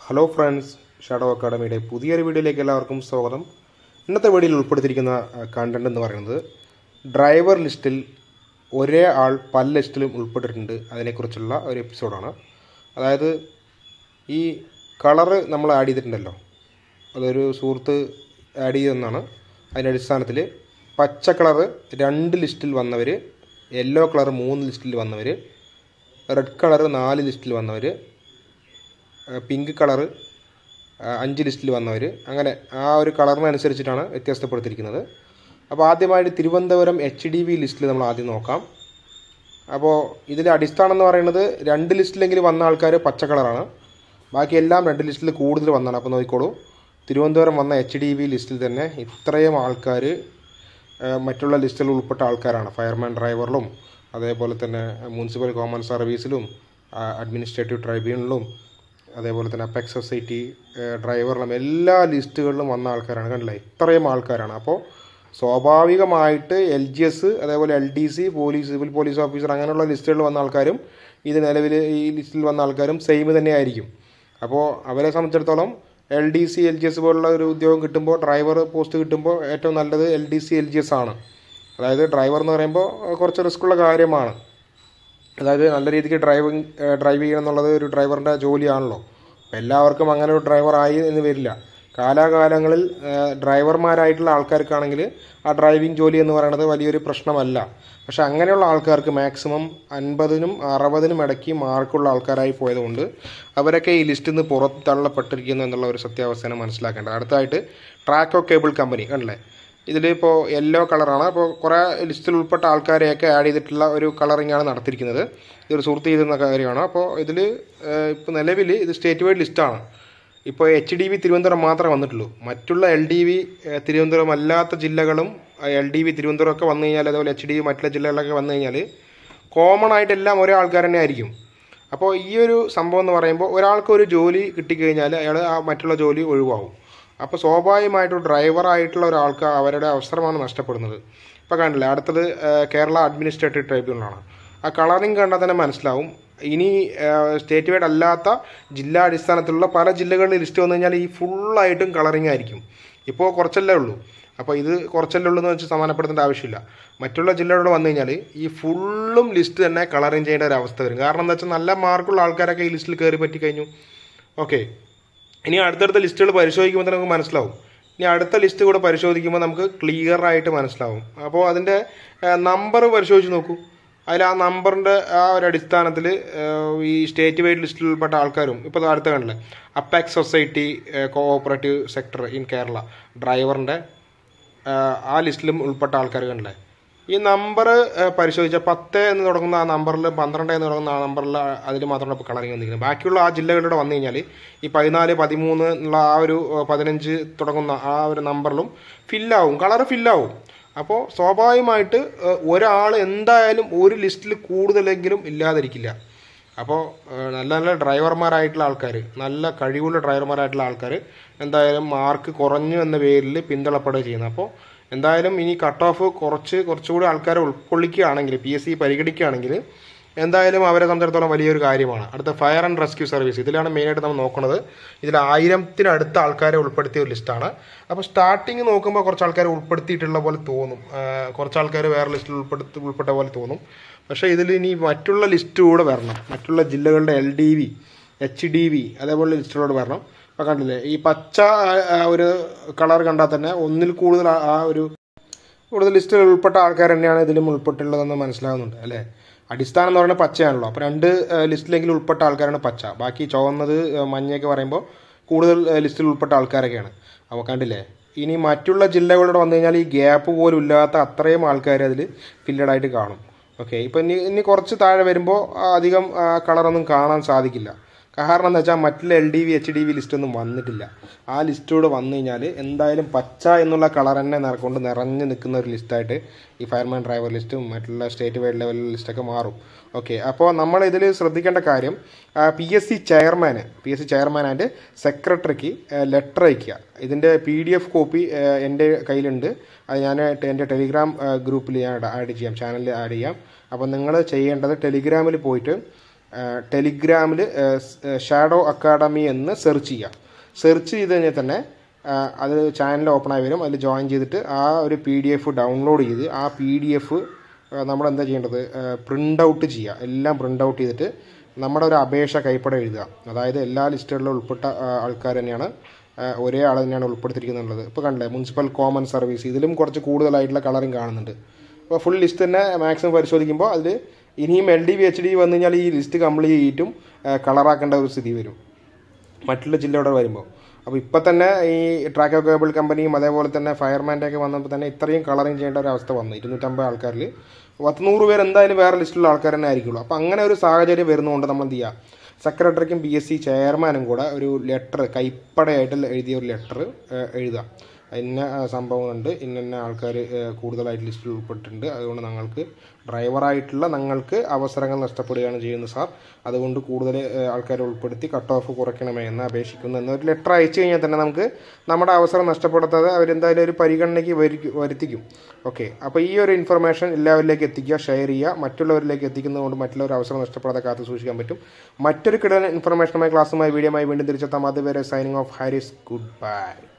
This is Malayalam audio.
ഹലോ ഫ്രണ്ട്സ് ഷാഡോ അക്കാഡമിയുടെ പുതിയൊരു വീഡിയോയിലേക്ക് എല്ലാവർക്കും സ്വാഗതം ഇന്നത്തെ വീഡിയോയിൽ ഉൾപ്പെടുത്തിയിരിക്കുന്ന കണ്ടന്റ് എന്ന് പറയുന്നത് ഡ്രൈവർ ലിസ്റ്റിൽ ഒരേ ആൾ പല ലിസ്റ്റിലും ഉൾപ്പെട്ടിട്ടുണ്ട് അതിനെക്കുറിച്ചുള്ള ഒരു എപ്പിസോഡാണ് അതായത് ഈ കളറ് നമ്മൾ ആഡ് ചെയ്തിട്ടുണ്ടല്ലോ അതൊരു സുഹൃത്ത് ആഡ് ചെയ്തെന്നാണ് അതിൻ്റെ അടിസ്ഥാനത്തിൽ പച്ച കളറ് രണ്ട് ലിസ്റ്റിൽ വന്നവർ യെല്ലോ കളർ മൂന്ന് ലിസ്റ്റിൽ വന്നവർ റെഡ് കളർ നാല് ലിസ്റ്റിൽ വന്നവർ പിങ്ക് കളറ് അഞ്ച് ലിസ്റ്റിൽ വന്നവർ അങ്ങനെ ആ ഒരു കളറിനനുസരിച്ചിട്ടാണ് വ്യത്യാസപ്പെടുത്തിയിരിക്കുന്നത് അപ്പോൾ ആദ്യമായിട്ട് തിരുവനന്തപുരം എച്ച് ഡി വി ലിസ്റ്റിൽ നമ്മൾ ആദ്യം നോക്കാം അപ്പോൾ ഇതിൽ അടിസ്ഥാനം എന്ന് പറയുന്നത് രണ്ട് ലിസ്റ്റിലെങ്കിലും വന്ന ആൾക്കാർ പച്ച കളറാണ് ബാക്കി എല്ലാം രണ്ട് ലിസ്റ്റിൽ കൂടുതൽ വന്നതാണ് അപ്പോൾ നോക്കിക്കോളൂ തിരുവനന്തപുരം വന്ന എച്ച് ഡി വി ലിസ്റ്റിൽ തന്നെ ഇത്രയും ആൾക്കാർ മറ്റുള്ള ലിസ്റ്റിൽ ഉൾപ്പെട്ട ആൾക്കാരാണ് ഫയർമാൻ ഡ്രൈവറിലും അതേപോലെ തന്നെ മുനിസിപ്പൽ കോമൺ സർവീസിലും അഡ്മിനിസ്ട്രേറ്റീവ് ട്രൈബ്യൂണലിലും അതേപോലെ തന്നെ അപ്പെക്സ് സൊസൈറ്റി ഡ്രൈവറിലും എല്ലാ ലിസ്റ്റുകളിലും വന്ന ആൾക്കാരാണ് കണ്ടില്ലേ ഇത്രയും ആൾക്കാരാണ് അപ്പോൾ സ്വാഭാവികമായിട്ട് എൽ ജി എസ് അതേപോലെ L D C police civil police officer അങ്ങനെയുള്ള ലിസ്റ്റുകളിൽ വന്ന ആൾക്കാരും ഇത് നിലവിൽ ഈ ലിസ്റ്റിൽ വന്ന ആൾക്കാരും സെയിം തന്നെയായിരിക്കും അപ്പോൾ അവരെ സംബന്ധിച്ചിടത്തോളം L D C L G S പോലുള്ള ഒരു ഉദ്യോഗം കിട്ടുമ്പോൾ ഡ്രൈവർ പോസ്റ്റ് കിട്ടുമ്പോൾ ഏറ്റവും നല്ലത് L D C L G S ആണ് അതായത് ഡ്രൈവർ എന്ന് പറയുമ്പോൾ കുറച്ച് റിസ്ക്കുള്ള കാര്യമാണ് അതായത് നല്ല രീതിക്ക് ഡ്രൈവിംഗ് ഡ്രൈവ് ചെയ്യണം എന്നുള്ളത് ഒരു ഡ്രൈവറിൻ്റെ ജോലിയാണല്ലോ അപ്പോൾ എല്ലാവർക്കും അങ്ങനെ ഒരു ഡ്രൈവർ ആയി എന്ന് വരില്ല കാലാകാലങ്ങളിൽ ഡ്രൈവർമാരായിട്ടുള്ള ആൾക്കാർക്കാണെങ്കിൽ ആ ഡ്രൈവിംഗ് ജോലി എന്ന് പറയുന്നത് വലിയൊരു പ്രശ്നമല്ല പക്ഷെ അങ്ങനെയുള്ള ആൾക്കാർക്ക് മാക്സിമം അൻപതിനും അറുപതിനും ഇടയ്ക്ക് മാർക്കുള്ള ആൾക്കാരായി പോയതുകൊണ്ട് അവരൊക്കെ ഈ ലിസ്റ്റിൽ നിന്ന് പുറത്ത് തള്ളപ്പെട്ടിരിക്കുന്നു എന്നുള്ള ഒരു സത്യാവസ്ഥയാണ് മനസ്സിലാക്കേണ്ടത് അടുത്തായിട്ട് ട്രാക്കോ കേബിൾ കമ്പനി കണ്ടില്ലേ ഇതിലിപ്പോൾ യെല്ലോ കളറാണ് അപ്പോൾ കുറേ ലിസ്റ്റിൽ ഉൾപ്പെട്ട ആൾക്കാരെയൊക്കെ ആഡ് ചെയ്തിട്ടുള്ള ഒരു കളറിംഗ് ആണ് നടത്തിയിരിക്കുന്നത് ഇതൊരു സുഹൃത്ത് ചെയ്തിരുന്ന കാര്യമാണ് അപ്പോൾ ഇതിൽ ഇപ്പോൾ നിലവിൽ ഇത് സ്റ്റേറ്റ് വൈഡ് ലിസ്റ്റാണ് ഇപ്പോൾ എച്ച് ഡി വി തിരുവനന്തപുരം മാത്രമേ വന്നിട്ടുള്ളൂ മറ്റുള്ള എൽ ഡി വി തിരുവനന്തപുരം അല്ലാത്ത ജില്ലകളും എൽ ഡി വി തിരുവനന്തപുരം ഒക്കെ വന്നു കഴിഞ്ഞാൽ അതേപോലെ എച്ച് ഡി വി മറ്റുള്ള ജില്ലകളിലൊക്കെ വന്നു കഴിഞ്ഞാൽ കോമൺ ആയിട്ട് എല്ലാം ഒരേ ആൾക്കാർ തന്നെ ആയിരിക്കും അപ്പോൾ ഈ ഒരു സംഭവം എന്ന് പറയുമ്പോൾ ഒരാൾക്ക് ഒരു ജോലി കിട്ടിക്കഴിഞ്ഞാൽ അയാൾ ആ മറ്റുള്ള ജോലി ഒഴിവാകും അപ്പോൾ സ്വാഭാവികമായിട്ടും ഡ്രൈവറായിട്ടുള്ള ഒരാൾക്ക് അവരുടെ അവസരമാണ് നഷ്ടപ്പെടുന്നത് ഇപ്പോൾ കണ്ടില്ലേ അടുത്തത് കേരള അഡ്മിനിസ്ട്രേറ്റീവ് ട്രൈബ്യൂണലാണ് ആ കളറിങ് കണ്ടാൽ തന്നെ മനസ്സിലാവും ഇനി സ്റ്റേറ്റ് വൈഡ് അല്ലാത്ത ജില്ലാ അടിസ്ഥാനത്തിലുള്ള പല ജില്ലകളിൽ ലിസ്റ്റ് വന്നു കഴിഞ്ഞാൽ ഈ ഫുള്ളായിട്ടും കളറിങ് ആയിരിക്കും ഇപ്പോൾ കുറച്ചല്ലേ ഉള്ളൂ അപ്പോൾ ഇത് കുറച്ചല്ലേ ഉള്ളൂ എന്ന് വെച്ച് സമാനപ്പെടുത്തേണ്ട ആവശ്യമില്ല മറ്റുള്ള ജില്ലകളിൽ വന്നു കഴിഞ്ഞാൽ ഈ ഫുള്ളും ലിസ്റ്റ് തന്നെ കളറിങ് ചെയ്യേണ്ട ഒരു അവസ്ഥ വരും കാരണം എന്താ വെച്ചാൽ നല്ല മാർക്കുള്ള ആൾക്കാരൊക്കെ ഈ ലിസ്റ്റിൽ കയറി പറ്റി കഴിഞ്ഞു ഓക്കെ ഇനി അടുത്തടുത്ത ലിസ്റ്റുകൾ പരിശോധിക്കുമ്പോൾ തന്നെ നമുക്ക് മനസ്സിലാവും ഇനി അടുത്ത ലിസ്റ്റ് കൂടെ പരിശോധിക്കുമ്പോൾ നമുക്ക് ക്ലിയർ ആയിട്ട് മനസ്സിലാവും അപ്പോൾ അതിൻ്റെ നമ്പർ പരിശോധിച്ച് നോക്കൂ അതിൽ ആ നമ്പറിൻ്റെ ആ ഒരു അടിസ്ഥാനത്തിൽ ഈ സ്റ്റേറ്റ് വൈഡ് ലിസ്റ്റിൽ ഉൾപ്പെട്ട ആൾക്കാരും ഇപ്പോൾ അടുത്ത കണ്ടില്ലേ apex society cooperative sector in Kerala ഡ്രൈവറിൻ്റെ ആ ലിസ്റ്റിലും ഉൾപ്പെട്ട ആൾക്കാർ കണ്ടില്ലേ ഈ നമ്പർ പരിശോധിച്ചാൽ പത്ത് എന്ന് തുടങ്ങുന്ന ആ നമ്പറിൽ പന്ത്രണ്ട് എന്ന് തുടങ്ങുന്ന ആ നമ്പറിൽ അതിൽ മാത്രമാണ് ഇപ്പോൾ കളറിങ് വന്നിരിക്കുന്നത് ബാക്കിയുള്ള ആ ജില്ലകളുടെ വന്നു കഴിഞ്ഞാൽ ഈ പതിനാല് പതിമൂന്ന് എന്നുള്ള ആ ഒരു പതിനഞ്ച് തുടങ്ങുന്ന ആ ഒരു നമ്പറിലും ഫില്ലാവും കളർ ഫില്ലാവും അപ്പോൾ സ്വാഭാവികമായിട്ട് ഒരാൾ എന്തായാലും ഒരു ലിസ്റ്റിൽ കൂടുതലെങ്കിലും ഇല്ലാതിരിക്കില്ല അപ്പോൾ നല്ല നല്ല ഡ്രൈവർമാരായിട്ടുള്ള ആൾക്കാർ നല്ല കഴിവുള്ള ഡ്രൈവർമാരായിട്ടുള്ള ആൾക്കാർ എന്തായാലും മാർക്ക് കുറഞ്ഞു എന്ന പേരിൽ പിന്തള്ളപ്പെടുക ചെയ്യുന്നത് അപ്പോൾ എന്തായാലും ഇനി കട്ട് ഓഫ് കുറച്ച് കുറച്ചുകൂടി ആൾക്കാരെ ഉൾക്കൊള്ളിക്കുകയാണെങ്കിൽ പി എസ് സി പരിഗണിക്കുകയാണെങ്കിൽ എന്തായാലും അവരെ സംബന്ധിച്ചിടത്തോളം വലിയൊരു കാര്യമാണ് അടുത്ത ഫയർ ആൻഡ് റെസ്ക്യൂ സർവീസ് ഇതിലാണ് മെയിനായിട്ട് നമ്മൾ നോക്കുന്നത് ഇതിൽ ആയിരത്തിനടുത്ത ആൾക്കാരെ ഉൾപ്പെടുത്തിയ ഒരു ലിസ്റ്റാണ് അപ്പോൾ സ്റ്റാർട്ടിങ് നോക്കുമ്പോൾ കുറച്ച് ആൾക്കാരെ ഉൾപ്പെടുത്തിയിട്ടുള്ള പോലെ തോന്നും കുറച്ച് ആൾക്കാർ വേറെ ലിസ്റ്റിൽ ഉൾപ്പെടുത്തി ഉൾപ്പെട്ട പോലെ തോന്നും പക്ഷേ ഇതിൽ ഇനി മറ്റുള്ള ലിസ്റ്റ് കൂടെ വരണം മറ്റുള്ള ജില്ലകളുടെ L D V H D V അതേപോലെ ലിസ്റ്റുകളോട് വരണം അപ്പോൾ കണ്ടില്ലേ ഈ പച്ച ഒരു കളർ കണ്ടാൽ തന്നെ ഒന്നിൽ കൂടുതൽ ആ ഒരു കൂടുതൽ ലിസ്റ്റിൽ ഉൾപ്പെട്ട ആൾക്കാർ തന്നെയാണ് ഇതിലും ഉൾപ്പെട്ടുള്ളതെന്ന് മനസ്സിലാകുന്നുണ്ട് അല്ലേ അടിസ്ഥാനം എന്ന് പറയുന്നത് പച്ചയാണല്ലോ അപ്പോൾ രണ്ട് ലിസ്റ്റിലെങ്കിലും ഉൾപ്പെട്ട ആൾക്കാരാണ് പച്ച ബാക്കി ചുവന്നത് മഞ്ഞയൊക്കെ പറയുമ്പോൾ കൂടുതൽ ലിസ്റ്റിൽ ഉൾപ്പെട്ട ആൾക്കാരൊക്കെയാണ് അപ്പോൾ കണ്ടില്ലേ ഇനി മറ്റുള്ള ജില്ലകളോട് വന്നു കഴിഞ്ഞാൽ ഈ ഗ്യാപ്പ് പോലും ഇല്ലാത്ത അത്രയും ആൾക്കാർ അതിൽ ഫില്ലഡ് ആയിട്ട് കാണും ഓക്കെ ഇപ്പം ഇനി ഇനി കുറച്ച് താഴെ വരുമ്പോൾ അധികം കളറൊന്നും കാണാൻ സാധിക്കില്ല കാരണം എന്താ വെച്ചാൽ മറ്റുള്ള L D V H D V ലിസ്റ്റൊന്നും വന്നിട്ടില്ല ആ ലിസ്റ്റോട് വന്നു കഴിഞ്ഞാൽ എന്തായാലും പച്ച എന്നുള്ള കളർ തന്നെ കൊണ്ട് നിറഞ്ഞു നിൽക്കുന്ന ഒരു ലിസ്റ്റായിട്ട് ഈ ഫയർമാൻ ഡ്രൈവർ ലിസ്റ്റും മറ്റുള്ള സ്റ്റേറ്റ് വൈഡ് ലെവൽ ലിസ്റ്റൊക്കെ മാറും ഓക്കെ അപ്പോൾ നമ്മൾ ഇതിൽ ശ്രദ്ധിക്കേണ്ട കാര്യം പി എസ് സി ചെയർമാന് P S C chairman and സെക്രട്ടറിക്ക് ലെറ്റർ അയക്കുക ഇതിൻ്റെ പി ഡി എഫ് കോപ്പി എൻ്റെ കയ്യിലുണ്ട് അത് ഞാൻ എൻ്റെ ടെലിഗ്രാം ഗ്രൂപ്പിൽ ഞാൻ ആഡ് ചെയ്യാം ചാനലിൽ ആഡ് ചെയ്യാം അപ്പോൾ നിങ്ങൾ ചെയ്യേണ്ടത് ടെലിഗ്രാമിൽ പോയിട്ട് ടെലിഗ്രാമിൽ ഷാഡോ അക്കാഡമി എന്ന് സെർച്ച് ചെയ്യുക സെർച്ച് ചെയ്ത് കഴിഞ്ഞാൽ തന്നെ ആ, അത് ചാനൽ ഓപ്പൺ ആയി വരും അതിൽ ജോയിൻ ചെയ്തിട്ട് ആ ഒരു പി ഡി എഫ് ഡൗൺലോഡ് ചെയ്ത് ആ പി ഡി എഫ് നമ്മൾ എന്താ ചെയ്യേണ്ടത് പ്രിൻ്റ് ഔട്ട് ചെയ്യുക എല്ലാം പ്രിൻ്റ് ഔട്ട് ചെയ്തിട്ട് നമ്മുടെ ഒരു അപേക്ഷ കൈപ്പട എഴുതുക അതായത് എല്ലാ ലിസ്റ്റുകളിലും ഉൾപ്പെട്ട ആൾക്കാർ തന്നെയാണ് ആ, ഒരേ ആൾ തന്നെയാണ് ഉൾപ്പെടുത്തിയിരിക്കുന്നുള്ളത് ഇപ്പോൾ കണ്ടില്ലേ മുനിസിപ്പൽ കോമൺ സർവീസ് ഇതിലും കുറച്ച് കൂടുതലായിട്ടുള്ള കളറിങ് കാണുന്നുണ്ട് അപ്പോൾ ഫുൾ ലിസ്റ്റ് തന്നെ മാക്സിമം പരിശോധിക്കുമ്പോൾ അതിൽ ഇനിയും L D B H D വന്നു കഴിഞ്ഞാൽ ഈ ലിസ്റ്റ് കംപ്ലീറ്റ് ചെയ്തിട്ടും കളറാക്കേണ്ട ഒരു സ്ഥിതി വരും മറ്റുള്ള ജില്ലയോടെ വരുമ്പോൾ അപ്പോൾ ഇപ്പം തന്നെ ഈ ട്രാക്കോ കേബിൾ കമ്പനിയും അതേപോലെ തന്നെ ഫയർമാൻ്റെ ഒക്കെ വന്നപ്പോൾ തന്നെ ഇത്രയും കളറിങ് ചെയ്യേണ്ട ഒരു അവസ്ഥ വന്നു ഇരുന്നൂറ്റമ്പത് ആൾക്കാരിൽ പത്ത് നൂറ് പേര് എന്തായാലും വേറെ ലിസ്റ്റിലുള്ള ആൾക്കാർ തന്നെ ആയിരിക്കുള്ളൂ അപ്പോൾ അങ്ങനെ ഒരു സാഹചര്യം വരുന്നതുകൊണ്ട് നമ്മൾ എന്ത് ചെയ്യുക സെക്രട്ടറിക്കും പി എസ് സി ചെയർമാനും കൂടെ ഒരു ലെറ്റർ കൈപ്പടയായിട്ട് എഴുതിയ ഒരു ലെറ്റർ എഴുതുക ഇന്ന ആ, സംഭവമുണ്ട് ഇന്ന ഇന്ന ആൾക്കാർ കൂടുതലായിട്ട് ലിസ്റ്റിൽ ഉൾപ്പെട്ടിട്ടുണ്ട് അതുകൊണ്ട് ഞങ്ങൾക്ക് ഡ്രൈവറായിട്ടുള്ള ഞങ്ങൾക്ക് അവസരങ്ങൾ നഷ്ടപ്പെടുകയാണ് ചെയ്യുന്നത് സാർ അതുകൊണ്ട് കൂടുതൽ ആൾക്കാരെ ഉൾപ്പെടുത്തി കട്ട് ഓഫ് കുറയ്ക്കണമേ എന്ന് അപേക്ഷിക്കുന്നു എന്നൊരു ലെറ്റർ അയച്ചു കഴിഞ്ഞാൽ തന്നെ നമുക്ക് നമ്മുടെ അവസരം നഷ്ടപ്പെടുത്താതെ അവരെന്തായാലും ഒരു പരിഗണനയ്ക്ക് വരി- വരുത്തിക്കും ഓക്കെ അപ്പോൾ ഈ ഒരു ഇൻഫർമേഷൻ എല്ലാവരിലേക്ക് എത്തിക്കുക ഷെയർ ചെയ്യുക മറ്റുള്ളവരിലേക്ക് എത്തിക്കുന്നതുകൊണ്ട് മറ്റുള്ളവർ അവസരം നഷ്ടപ്പെടാതെ കാത്തു സൂക്ഷിക്കാൻ പറ്റും മറ്റൊരു കിടന്ന ഇൻഫർമേഷനുമായി ക്ലാസ്സുമായി വീഡിയോമായി വീണ്ടും തിരിച്ചെത്താം അതുവരെ signing off Haris good by